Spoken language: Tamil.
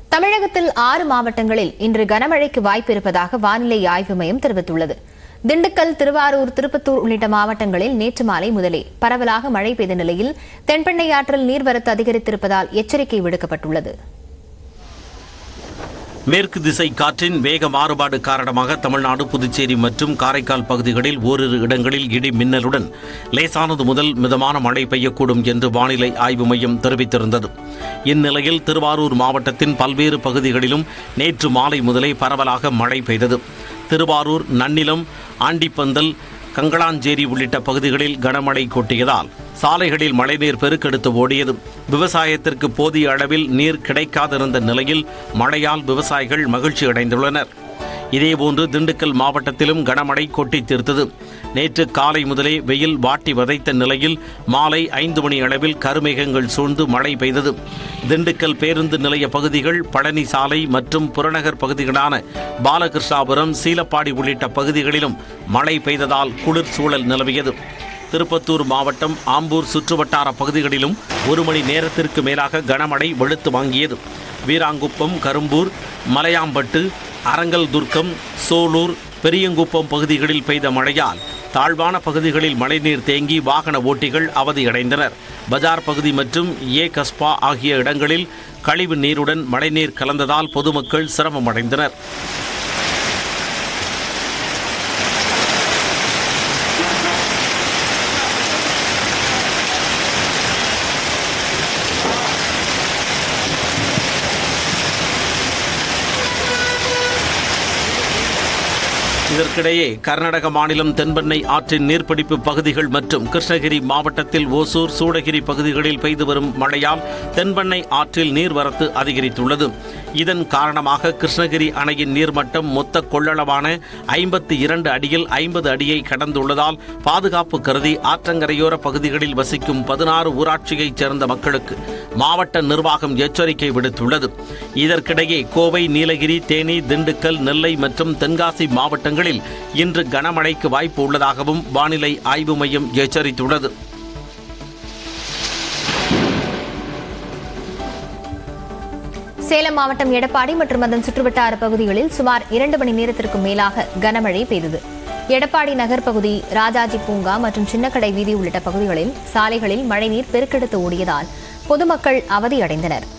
தமிழகத்தில் ஆறு மாவட்டங்களில் இன்று கனமழைக்கு வாய்ப்பு இருப்பதாக வானிலை ஆய்வு மையம் தெரிவித்துள்ளது திண்டுக்கல் திருவாரூர் திருப்பத்தூர் உள்ளிட்ட மாவட்டங்களில் நேற்று மாலை முதலே பரவலாக மழை பெய்த நிலையில் தென்பெண்ணை ஆற்றில் நீர்வரத்து அதிகரித்திருப்பதால் எச்சரிக்கை விடுக்கப்பட்டுள்ளது மேற்கு திசை காற்றின் வேக மாறுபாடு காரணமாக தமிழ்நாடு புதுச்சேரி மற்றும் காரைக்கால் பகுதிகளில் ஓரிரு இடங்களில் இடி மின்னலுடன் லேசானது முதல் மிதமான மழை பெய்யக்கூடும் என்று வானிலை ஆய்வு மையம் தெரிவித்திருந்தது இந்நிலையில் திருவாரூர் மாவட்டத்தின் பல்வேறு பகுதிகளிலும் நேற்று மாலை முதலே பரவலாக மழை பெய்தது திருவாரூர் நன்னிலம் ஆண்டிப்பந்தல் கங்களாஞ்சேரி உள்ளிட்ட பகுதிகளில் கனமழை கொட்டியதால் சாலைகளில் மழைநீர் பெருக்கெடுத்து ஓடியது விவசாயத்திற்கு போதிய அளவில் நீர் கிடைக்காதிருந்த நிலையில் மழையால் விவசாயிகள் மகிழ்ச்சி அடைந்துள்ளனர் இதேபோன்று திண்டுக்கல் மாவட்டத்திலும் கனமழை கொட்டி தீர்த்தது நேற்று காலை முதலே வெயில் வாட்டி வதைத்த நிலையில் மாலை ஐந்து மணி அளவில் கருமேகங்கள் சூழ்ந்து மழை பெய்தது திண்டுக்கல் பேருந்து நிலைய பகுதிகள் பழனி சாலை மற்றும் புறநகர் பகுதிகளான பாலகிருஷ்ணாபுரம் சீலப்பாடி உள்ளிட்ட பகுதிகளிலும் மழை பெய்ததால் குளிர் சூழல் நிலவியது திருப்பத்தூர் மாவட்டம் ஆம்பூர் சுற்றுவட்டார பகுதிகளிலும் ஒரு மணி நேரத்திற்கு மேலாக கனமழை வெளுத்து வாங்கியது வீராங்குப்பம் கரும்பூர் மலையாம்பட்டு அரங்கல் துர்க்கம் சோலூர் பெரியங்குப்பம் பகுதிகளில் பெய்த மழையால் தாழ்வான பகுதிகளில் மழைநீர் தேங்கி வாகன ஓட்டிகள் அவதியடைந்தனர் பஜார் பகுதி மற்றும் ஏ கஸ்பா ஆகிய இடங்களில் கழிவு நீருடன் மழைநீர் கலந்ததால் பொதுமக்கள் சிரமமடைந்தனர் இதற்கிடையே கர்நாடக மாநிலம் தென்பெண்ணை ஆற்றின் நீர்பிடிப்பு பகுதிகள் மற்றும் கிருஷ்ணகிரி மாவட்டத்தில் ஓசூர் சூடகிரி பகுதிகளில் பெய்து வரும் மழையால் தென்பெண்ணை ஆற்றில் நீர்வரத்து அதிகரித்துள்ளது இதன் காரணமாக கிருஷ்ணகிரி அணையின் நீர்மட்டம் மொத்த கொள்ளளவான ஐம்பத்தி இரண்டு அடியில் ஐம்பது அடியை கடந்துள்ளதால் பாதுகாப்பு கருதி ஆற்றங்கரையோர பகுதிகளில் வசிக்கும் பதினாறு ஊராட்சியைச் சேர்ந்த மக்களுக்கு மாவட்ட நிர்வாகம் எச்சரிக்கை விடுத்துள்ளது இதற்கிடையே கோவை நீலகிரி தேனி திண்டுக்கல் நெல்லை மற்றும் தென்காசி மாவட்டங்களில் இன்று கனமழைக்கு வாய்ப்பு உள்ளதாகவும் வானிலை ஆய்வு மையம் எச்சரித்துள்ளது சேலம் மாவட்டம் எடப்பாடி மற்றும் அதன் சுற்றுவட்டார பகுதிகளில் சுமார் இரண்டு மணி நேரத்திற்கும் மேலாக கனமழை பெய்தது எடப்பாடி நகர் பகுதி ராஜாஜி பூங்கா மற்றும் சின்னக்கடை வீதி உள்ளிட்ட பகுதிகளில் சாலைகளில் மழைநீர் பெருக்கெடுத்து ஓடியதால் பொதுமக்கள் அவதியடைந்தனர்